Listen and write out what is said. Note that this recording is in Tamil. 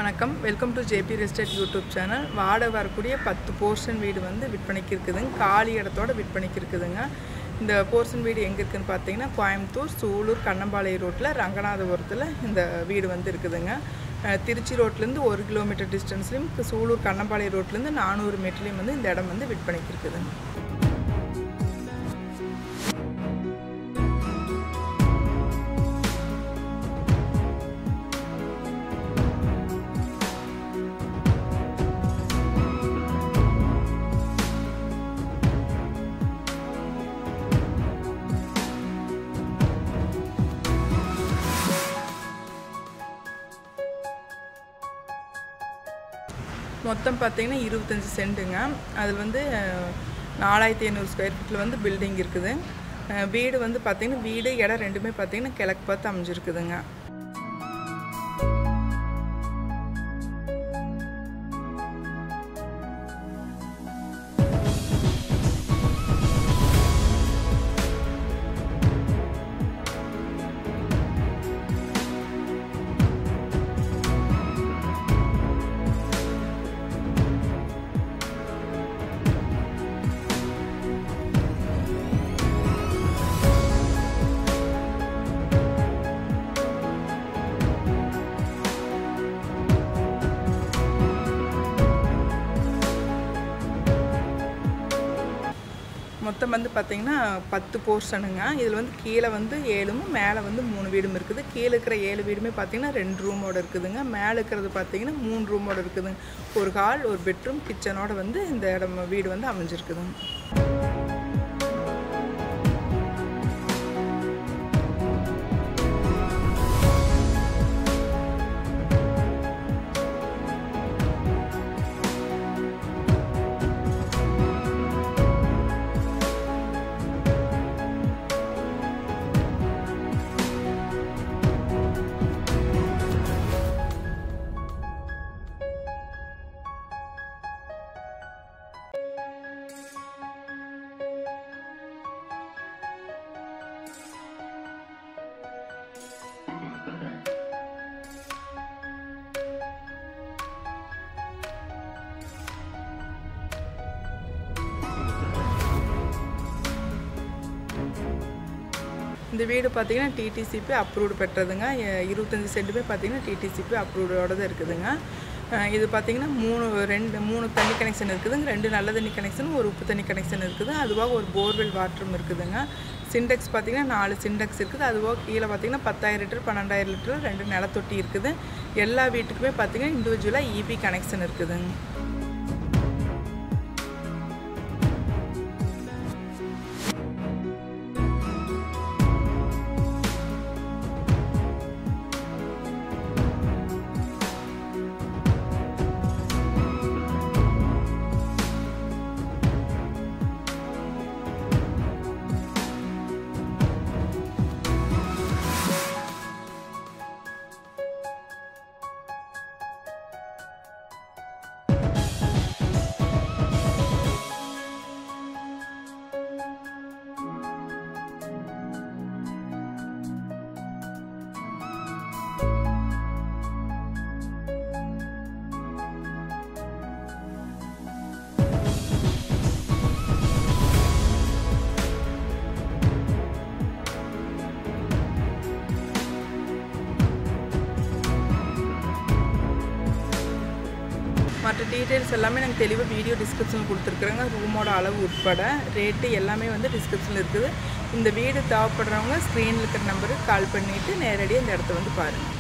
வணக்கம் welcome to JP restate YouTube channel வாடகை வரக்கூடிய பத்து போர்ஷன் வீடு வந்து விற்பனைக்கு இருக்குதுங்க காலி இடத்தோட விற்பனைக்கு இருக்குதுங்க இந்த போர்ஷன் வீடு எங்கே இருக்குதுன்னு பார்த்தீங்கன்னா கோயம்புத்தூர் சூலூர் கண்ணம்பாளையம் ரோட்டில் ரங்கநாதபுரத்தில் இந்த வீடு வந்து இருக்குதுங்க அஹ், திருச்சி ரோட்லேருந்து ஒரு கிலோமீட்டர் டிஸ்டன்ஸ்லையும் சூலூர் கண்ணம்பாளையம் ரோட்லேருந்து நானூறு மீட்டர்லையும் வந்து இந்த இடம் வந்து விற்பனைக்கு இருக்குதுங்க மொத்தம் பார்த்தீங்கன்னா இருபத்தஞ்சி சென்ட்டுங்க அதில் வந்து அஹ், நாலாயிரத்தி ஐநூறு ஸ்கொயர் ஃபீட்டில் வந்து பில்டிங் இருக்குது அஹ், வீடு வந்து பார்த்தீங்கன்னா வீடு இடம் ரெண்டுமே பார்த்தீங்கன்னா கிழக்கு பார்த்து அமைஞ்சிருக்குதுங்க மொத்தம் வந்து பார்த்தீங்கன்னா பத்து போர்ஷனுங்க இதில் வந்து கீழே வந்து ஏழும் மேலே வந்து மூணு வீடும் இருக்குது கீழே இருக்கிற ஏழு வீடுமே பார்த்தீங்கன்னா ரெண்டு ரூமோட இருக்குதுங்க மேலே இருக்கிறது பார்த்தீங்கன்னா மூணு ரூமோட இருக்குதுங்க ஒரு ஹால் ஒரு பெட்ரூம் கிச்சனோட வந்து இந்த இடம் வீடு வந்து அமைஞ்சிருக்குதுங்க இந்த வீடு பார்த்தீங்கன்னா டிடிசிபி அப்ரூவ்டு பெற்றதுங்க எ- இருபத்தஞ்சி சென்ட்டுமே பார்த்தீங்கன்னா டிடிசிபி அப்ரூவ்டோட தான் இருக்குதுங்க அஹ் இது பார்த்தீங்கன்னா மூணு ரெண்டு மூணு தண்ணி கனெக்ஷன் இருக்குதுங்க ரெண்டு நல்ல தண்ணி கனெக்ஷன் ஒரு உப்பு தண்ணி கனெக்ஷன் இருக்குது அதுவாக ஒரு போர்வெல் வாட்டரும் இருக்குதுங்க சிண்டெக்ஸ் பார்த்தீங்கன்னா நாலு சிண்டெக்ஸ் இருக்குது அதுவாக கீழே பார்த்தீங்கன்னா பத்தாயிரம் லிட்டர் பன்னெண்டாயிரம் லிட்டர் ரெண்டு நிலத்தொட்டி இருக்குது எல்லா வீட்டுக்குமே பார்த்தீங்கன்னா இண்டிவிஜுவலாக இபி கனெக்ஷன் இருக்குதுங்க மற்ற டீட்டெயில்ஸ் எல்லாமே நாங்கள் தெளிவாக வீடியோ டிஸ்கிரிப்ஷனில் கொடுத்துருக்குறோங்க ரூமோட அளவு உட்பட ரேட்டு எல்லாமே வந்து டிஸ்கிரிப்ஷனில் இருக்குது இந்த வீடு தேவைப்படுறவங்க ஸ்க்ரீனில் இருக்கிற நம்பருக்கு கால் பண்ணிவிட்டு நேரடியாக இந்த இடத்த வந்து பாருங்கள்